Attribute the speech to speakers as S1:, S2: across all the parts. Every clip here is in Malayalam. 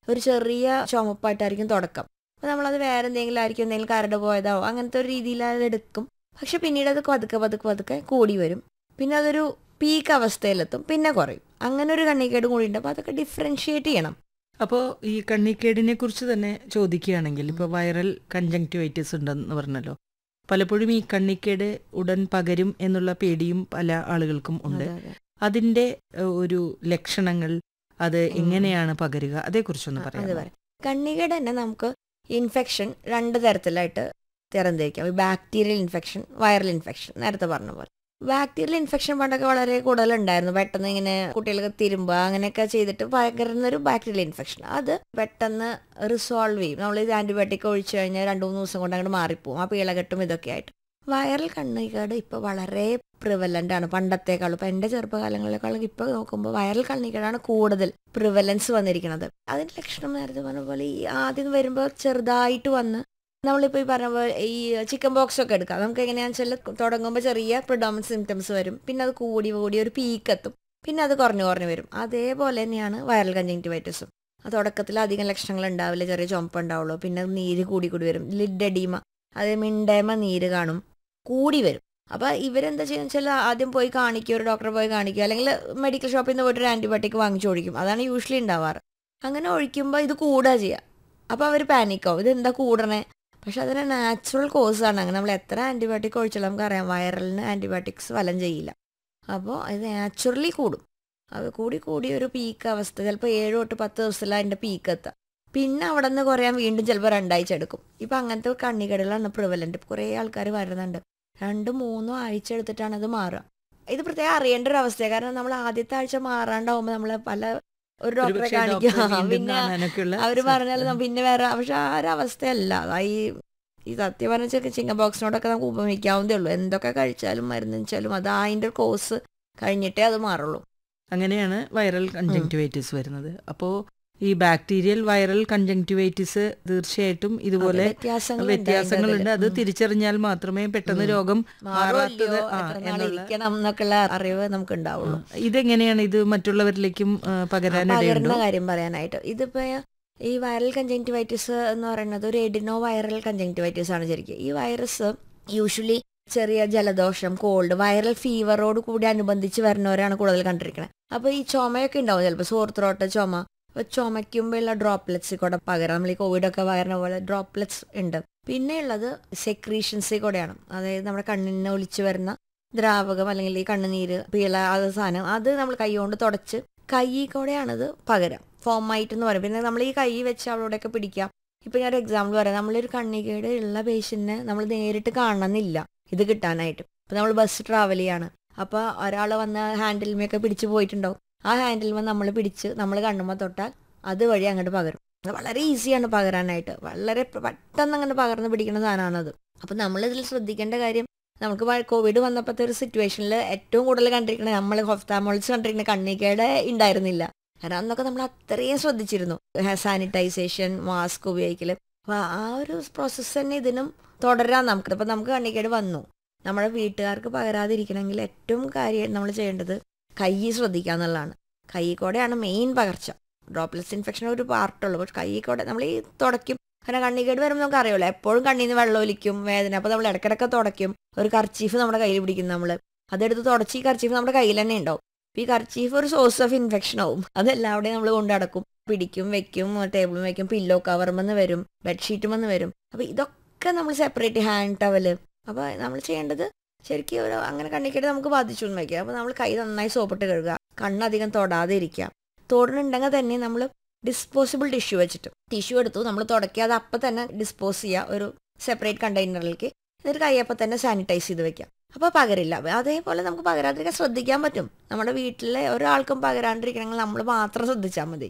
S1: ഒരു ചെറിയ ചുമപ്പായിട്ടായിരിക്കും തുടക്കം അപ്പോൾ നമ്മളത് വേറെ എന്തെങ്കിലും ആയിരിക്കും എന്തെങ്കിലും കരട് പോയതാവോ അങ്ങനത്തെ ഒരു രീതിയിൽ അത് എടുക്കും പക്ഷെ പിന്നീട് അത് പതുക്കെ പതുക്കെ പതുക്കെ കൂടി വരും പിന്നെ അതൊരു പീക്ക് അവസ്ഥയിലെത്തും പിന്നെ കുറയും അങ്ങനെ ഒരു കണ്ണിക്കേട് കൂടി ഉണ്ട് അപ്പോൾ അതൊക്കെ ഡിഫറൻഷിയേറ്റ് ചെയ്യണം
S2: അപ്പോൾ ഈ കണ്ണിക്കേടിനെ കുറിച്ച് തന്നെ ചോദിക്കുകയാണെങ്കിൽ ഇപ്പോൾ വൈറൽ കൺജങ്ക്റ്റിവൈറ്റിസ് ഉണ്ടെന്ന് പറഞ്ഞല്ലോ പലപ്പോഴും ഈ കണ്ണിക്കേട് ഉടൻ പകരും എന്നുള്ള പേടിയും പല ആളുകൾക്കും ഉണ്ട്
S1: അതെ, അതെ.
S2: അതിന്റെ ഏഹ്, ഒരു ലക്ഷണങ്ങൾ അത്
S1: ഉം.
S2: എങ്ങനെയാണ് പകരുക അതേക്കുറിച്ചൊന്ന്
S1: ആ, അത്
S2: പറയാം
S1: പറയാം കണ്ണികയുടെ തന്നെ നമുക്ക് ഇൻഫെക്ഷൻ രണ്ട് തരത്തിലായിട്ട് തരംതിരിക്കാം ബാക്ടീരിയൽ ഇൻഫെക്ഷൻ വൈറൽ ഇൻഫെക്ഷൻ നേരത്തെ പറഞ്ഞ പോലെ ബാക്ടീരിയൽ ഇൻഫെക്ഷൻ പണ്ടൊക്കെ വളരെ കൂടുതലുണ്ടായിരുന്നു പെട്ടെന്ന് ഇങ്ങനെ കുട്ടികൾക്ക് തിരുമ്പുക അങ്ങനെയൊക്കെ ചെയ്തിട്ട് പകരുന്ന ഒരു ബാക്ടീരിയൽ ഇൻഫെക്ഷൻ അത് പെട്ടെന്ന് റിസോൾവ് ചെയ്യും നമ്മൾ ഇത് ആന്റിബയോട്ടിക് ഒഴിച്ചു കഴിഞ്ഞാൽ രണ്ട് മൂന്ന് ദിവസം കൊണ്ട് അങ്ങോട്ട് മാറിപ്പോവും ആ പീളകെട്ടും ഇതൊക്കെ ആയിട്ട് വൈറൽ കണ്ണികേട് ഇപ്പോൾ വളരെ പ്രിവലൻ്റ് ആണ് പണ്ടത്തേക്കാളും ഇപ്പം എൻ്റെ ചെറുപ്പകാലങ്ങളെക്കാളും ഇപ്പോൾ നോക്കുമ്പോൾ വൈറൽ കണ്ണികേടാണ് കൂടുതൽ പ്രിവലൻസ് വന്നിരിക്കുന്നത് അതിൻ്റെ ലക്ഷണം നേരത്തെ പറഞ്ഞ പോലെ ഈ ആദ്യം വരുമ്പോൾ ചെറുതായിട്ട് വന്ന് നമ്മളിപ്പോൾ ഈ പറഞ്ഞ പോലെ ഈ ചിക്കൻ ബോക്സ് ഒക്കെ എടുക്കാം നമുക്ക് എങ്ങനെയാണെന്ന് വെച്ചാൽ തുടങ്ങുമ്പോൾ ചെറിയ പ്രിഡോമൻ സിംറ്റംസ് വരും പിന്നെ അത് കൂടി കൂടി ഒരു പീക്ക് എത്തും പിന്നെ അത് കുറഞ്ഞു കുറഞ്ഞു വരും അതേപോലെ തന്നെയാണ് വൈറൽ കഞ്ചങ്റ്റിവൈറ്റിസും ആ തുടക്കത്തിൽ അധികം ലക്ഷണങ്ങൾ ഉണ്ടാവില്ല ചെറിയ ചുമപ്പ് ഉണ്ടാവുള്ളൂ പിന്നെ നീര് കൂടി കൂടി വരും ലിഡ് എഡീമ അതേ മിണ്ടേമ നീര് കാണും കൂടി വരും അപ്പോൾ ഇവരെന്താ ചെയ്യുന്നത് വെച്ചാൽ ആദ്യം പോയി കാണിക്കുക ഒരു ഡോക്ടറെ പോയി കാണിക്കുക അല്ലെങ്കിൽ മെഡിക്കൽ ഷോപ്പിൽ നിന്ന് പോയിട്ട് ഒരു ആൻറ്റിബയോട്ടിക് വാങ്ങിച്ചു ഒഴിക്കും അതാണ് യൂഷ്വലി ഉണ്ടാവാറ് അങ്ങനെ ഒഴിക്കുമ്പോൾ ഇത് കൂടുക ചെയ്യുക അപ്പോൾ അവർ പാനിക്കാവും ഇത് എന്താ കൂടണേ പക്ഷെ അതിന് നാച്ചുറൽ കോഴ്സാണ് അങ്ങനെ നമ്മൾ എത്ര ആൻറ്റിബയോട്ടിക് ഒഴിച്ചാലും നമുക്കറിയാം വൈറലിന് ആൻറ്റിബയോട്ടിക്സ് ഫലം ചെയ്യില്ല അപ്പോൾ ഇത് നാച്ചുറലി കൂടും അത് കൂടി കൂടി ഒരു പീക്ക് അവസ്ഥ ചിലപ്പോൾ ഏഴ് തൊട്ട് പത്ത് ദിവസത്തിലാണ് അതിൻ്റെ പീക്ക് എത്തുക പിന്നെ അവിടെ നിന്ന് കുറയാൻ വീണ്ടും ചിലപ്പോൾ രണ്ടാഴ്ച എടുക്കും ഇപ്പം അങ്ങനത്തെ കണ്ണികടലാണ് പ്രിവലൻ്റ് കുറേ ആൾക്കാർ വരുന്നുണ്ട് രണ്ട് മൂന്നോ ആഴ്ച എടുത്തിട്ടാണ് അത് മാറുക ഇത് പ്രത്യേകം അറിയേണ്ട ഒരു അവസ്ഥയാണ് കാരണം നമ്മൾ ആദ്യത്തെ ആഴ്ച മാറാണ്ടാവുമ്പോൾ നമ്മൾ പല ഒരു ഡോക്ടറെ
S2: ഒരുപക്ഷേ
S1: കാണിക്കുക
S2: ഡോക്ടറെ വീണ്ടും
S1: പിന്നെ
S2: കാണാനൊക്കെയുള്ള
S1: അവർ
S2: സ-
S1: പറഞ്ഞാൽ പിന്നെ വേറെ പക്ഷെ ആ ഒരു അവസ്ഥയല്ല അതാ ഈ ഈ സത്യം പറഞ്ഞ ചിക്കൻ ബോക്സിനോടൊക്കെ നമുക്ക് ഉപമിക്കാവുന്നതേ ഉള്ളൂ എന്തൊക്കെ കഴിച്ചാലും മരുന്ന് വെച്ചാലും അത് അതിൻ്റെ കോഴ്സ് കഴിഞ്ഞിട്ടേ അത് മാറുള്ളൂ
S2: അങ്ങനെയാണ് വൈറൽ കൺജങ്ക്റ്റിവൈറ്റിസ് വരുന്നത് അപ്പോൾ ഈ ബാക്ടീരിയൽ വൈറൽ കൺജങ്ക്റ്റിവൈറ്റിസ് തീർച്ചയായിട്ടും ഇതുപോലെ
S1: വ്യത്യാസങ്ങളുണ്ട്
S2: വ്യത്യാസങ്ങളുണ്ട്
S1: അതിന്റെ
S2: അത്
S1: അതില്.
S2: തിരിച്ചറിഞ്ഞാൽ മാത്രമേ പെട്ടെന്ന്
S1: ഉം.
S2: രോഗം
S1: മാറുമോ
S2: മാറാത്തത്
S1: ഇല്ലയോ,
S2: ആ,
S1: എത്ര നാൾ
S2: എന്നുള്ള-
S1: ഇരിക്കണം എന്നൊക്കെയുള്ള അറിവ് നമുക്ക് ഉണ്ടാവുള്ളൂ
S2: ഇതെങ്ങനെയാണ് ഇത് മറ്റുള്ളവരിലേക്കും ആ,
S1: പകരുന്ന
S2: പകരാനിടയുണ്ടോ
S1: കാര്യം പറയാനായിട്ട് ഇതിപ്പോ ഈ വൈറൽ കഞ്ചങ്റ്റിവൈറ്റിസ് എന്ന് പറയുന്നത് ഒരു എഡിനോ വൈറൽ കഞ്ചങ്റ്റിവൈറ്റിസ് ആണ് ശരിക്കും ഈ വൈറസ് യൂഷ്വലി ചെറിയ ജലദോഷം കോൾഡ് വൈറൽ ഫീവറോട് കൂടി അനുബന്ധിച്ച് വരുന്നവരാണ് കൂടുതൽ കണ്ടിരിക്കുന്നത് അപ്പോൾ ഈ ചുമയൊക്കെ ഉണ്ടാവും ചിലപ്പോൾ സോർ ത്രോട്ട് ചുമ അപ്പോൾ ചുമയ്ക്കുമ്പോഴുള്ള ഡ്രോപ്ലെറ്റ്സ് കൂടെ പകരം നമ്മൾ ഈ കോവിഡൊക്കെ വരുന്ന പോലെ ഡ്രോപ്ലെറ്റ്സ് ഉണ്ട് പിന്നെ ഉള്ളത് സെക്രീഷൻസിൽ കൂടെയാണ് അതായത് നമ്മുടെ കണ്ണിന് ഒലിച്ചു വരുന്ന ദ്രാവകം അല്ലെങ്കിൽ ഈ കണ്ണുനീര് പീള അത് സാധനം അത് നമ്മൾ കൈ കൊണ്ട് തുടച്ച് കൈ കൂടെയാണിത് പകരം ഫോമൈറ്റ് എന്ന് പറയും പിന്നെ നമ്മൾ ഈ കൈ വെച്ച് അവളോടൊക്കെ പിടിക്കാം ഇപ്പൊ ഞാൻ ഒരു എക്സാമ്പിൾ പറയാം നമ്മളൊരു കണ്ണികേട് ഉള്ള പേഷ്യന്റിനെ നമ്മൾ നേരിട്ട് കാണണമെന്നില്ല ഇത് കിട്ടാനായിട്ട് ഇപ്പൊ നമ്മൾ ബസ് ട്രാവൽ ചെയ്യാണ് അപ്പൊ ഒരാൾ വന്ന് ഹാൻഡിൽമൊക്കെ പിടിച്ച് പോയിട്ടുണ്ടാവും ആ ഹാൻഡിൽമ നമ്മൾ പിടിച്ച് നമ്മൾ കണ്ണുമ്പോൾ തൊട്ടാൽ അതുവഴി അങ്ങോട്ട് പകരും അത് വളരെ ഈസിയാണ് പകരാനായിട്ട് വളരെ പെട്ടെന്ന് അങ്ങനെ പകർന്ന് പിടിക്കുന്ന സാധനമാണത് അപ്പൊ നമ്മളിതിൽ ശ്രദ്ധിക്കേണ്ട കാര്യം നമുക്ക് വ- കോവിഡ് വന്നപ്പോഴത്തെ ഒരു സിറ്റുവേഷനിൽ ഏറ്റവും കൂടുതൽ കണ്ടിരിക്കുന്നത് നമ്മൾ ഹൊഫ്താമോൾസ് കണ്ടിരിക്കുന്ന കണ്ണിക്കേടെ ഉണ്ടായിരുന്നില്ല കാരണം അന്നൊക്കെ നമ്മൾ അത്രയും ശ്രദ്ധിച്ചിരുന്നു സാനിറ്റൈസേഷൻ മാസ്ക് ഉപയോഗിക്കൽ അപ്പോൾ ആ ഒരു പ്രോസസ്സ് തന്നെ ഇതിനും തുടരാൻ നമുക്ക് ഇപ്പം നമുക്ക് കണ്ണിക്കേട് വന്നു നമ്മുടെ വീട്ടുകാർക്ക് പകരാതിരിക്കണമെങ്കിൽ ഏറ്റവും കാര്യം നമ്മൾ ചെയ്യേണ്ടത് കൈ ശ്രദ്ധിക്കുക എന്നുള്ളതാണ് കൈ കൂടെയാണ് മെയിൻ പകർച്ച ഡ്രോപ്ലെറ്റ്സ് ഇൻഫെക്ഷൻ ഒരു പാർട്ടുള്ളൂ പക്ഷെ കൈ കൂടെ നമ്മൾ ഈ തുടയ്ക്കും കാരണം കണ്ണിക്കേട് വരുമ്പോൾ നമുക്ക് അറിയുമല്ലോ എപ്പോഴും കണ്ണിൽ നിന്ന് വെള്ളം ഒലിക്കും വേദന അപ്പോൾ നമ്മൾ ഇടയ്ക്കിടയ്ക്ക് തുടയ്ക്കും ഒരു കർച്ചീഫ് നമ്മുടെ കയ്യിൽ പിടിക്കും നമ്മൾ അതെടുത്ത് തുടച്ച് ഈ കർച്ചീഫ് നമ്മുടെ കയ്യിൽ തന്നെ ഉണ്ടാവും അപ്പൊ ഈ കർച്ചീഫ് ഒരു സോഴ്സ് ഓഫ് ഇൻഫെക്ഷൻ ആവും അതെല്ലാവിടെയും നമ്മൾ കൊണ്ട് നടക്കും പിടിക്കും വെക്കും ടേബിളും വെക്കും പില്ലോ കവറുമെന്ന് വരും ബെഡ്ഷീറ്റുമെന്ന് വരും അപ്പൊ ഇതൊക്കെ നമ്മൾ സെപ്പറേറ്റ് ഹാൻഡ് ടവല് അപ്പൊ നമ്മൾ ചെയ്യേണ്ടത് ശരിക്കും ഒരു അങ്ങനെ കണ്ണിക്കേട്ട് നമുക്ക് ബാധിച്ചു എന്ന് വയ്ക്കുക അപ്പൊ നമ്മൾ കൈ നന്നായി സോപ്പിട്ട് കഴുകുക കണ്ണധികം തൊടാതെ ഇരിക്കുക തൊടുന്നുണ്ടെങ്കിൽ തന്നെ നമ്മൾ ഡിസ്പോസിബിൾ ടിഷ്യൂ വെച്ചിട്ട് ടിഷ്യൂ എടുത്തു നമ്മൾ തുടയ്ക്കാതെ അപ്പം തന്നെ ഡിസ്പോസ് ചെയ്യുക ഒരു സെപ്പറേറ്റ് കണ്ടെയ്നറിലേക്ക് എന്നിട്ട് കൈയപ്പം തന്നെ സാനിറ്റൈസ് ചെയ്ത് വെക്കാം അപ്പോൾ പകരില്ല അതേപോലെ നമുക്ക് പകരാതിരിക്കാൻ ശ്രദ്ധിക്കാൻ പറ്റും നമ്മുടെ വീട്ടിലെ ഒരാൾക്കും പകരാണ്ടിരിക്കണമെങ്കിൽ നമ്മൾ മാത്രം ശ്രദ്ധിച്ചാൽ മതി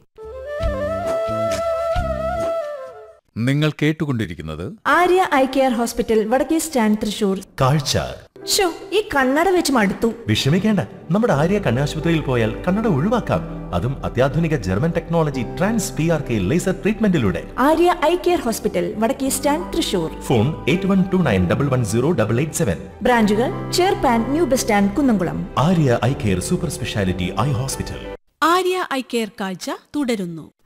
S3: നിങ്ങൾ കേട്ടുകൊണ്ടിരിക്കുന്നത്
S4: Arya eye care hospital Vadakke stand Thrissur
S5: കാഴ്ച
S4: ഷോ ഈ കണ്ണട വെച്ച് മടുത്തു
S5: വിഷമിക്കേണ്ട നമ്മുടെ ആര്യ കണ്ണാശുപത്രിയിൽ പോയാൽ കണ്ണട ഒഴിവാക്കാം അതും അത്യാധുനിക German technology trans P R K laser ട്രീറ്റ്മെന്റിലൂടെ
S4: Arya eye care hospital Vadakke stand Thrissur
S5: phone eight one two nine double one zero double eight seven
S4: ബ്രാഞ്ചുകൾ ചേർപ്പാൻ new bus stand Kunnamkulam
S5: Arya eye care super speciality eye hospital
S6: Arya eye care കാഴ്ച തുടരുന്നു